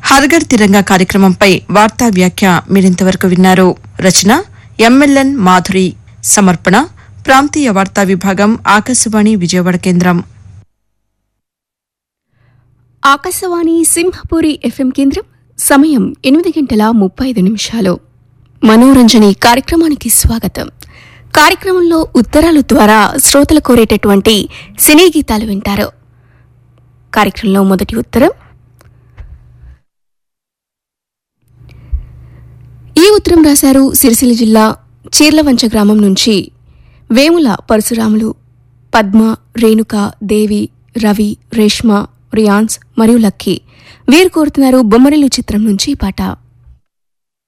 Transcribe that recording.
హర్ఘర్ తిరంగా కార్యక్రమంపై వార్తా వ్యాఖ్య మీరింతవరకు విన్నారు రచన ఎంఎల్ఎన్ మాధురి సమర్పణ ప్రాంతీయ వార్తా విభాగం ఆకాశవాణి విజయవాడ కేంద్రం ఆకాశవాణి సింహపురి ఎఫ్ఎం కేంద్రం సమయం ఎనిమిది గంటల ముప్పై ఐదు నిమిషాలు మనోరంజని కార్యక్రమానికి స్వాగతం కార్యక్రమంలో ఉత్తరాల ద్వారా శ్రోతలు కోరేటటువంటి సినీ గీతాలు వింటారు కార్యక్రమంలో మొదటి ఉత్తరం ఈ ఉత్తరం రాశారు సిరిసిల్ల జిల్లా చీర్లవంచ గ్రామం నుంచి వేముల పరశురాములు పద్మ రేణుక దేవి రవి రేష్మ రియాన్స్ మరియు లక్కీ వీరు కోరుతున్నారు బొమ్మరిల్లు చిత్రం నుంచి ఈ పాట